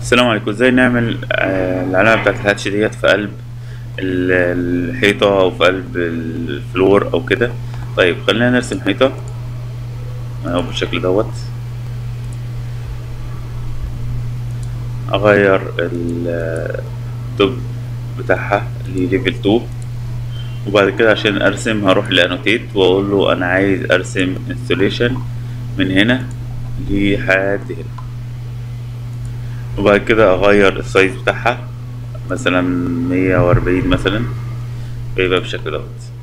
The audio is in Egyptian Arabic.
السلام عليكم ازاي نعمل آه، العلامة بتاعت الهاتش ديت في قلب ال- الحيطة او في قلب الفلور او كده طيب خلينا نرسم حيطة اهو بالشكل دوت اغير التوب بتاعها لليفل 2 وبعد كده عشان ارسم هروح لانوتيت واقول له انا عايز ارسم انستوليشن من هنا لحد هنا وبعد كده اغير السايز بتاعها مثلا مية واربعين مثلا بيبقى بالشكل دوت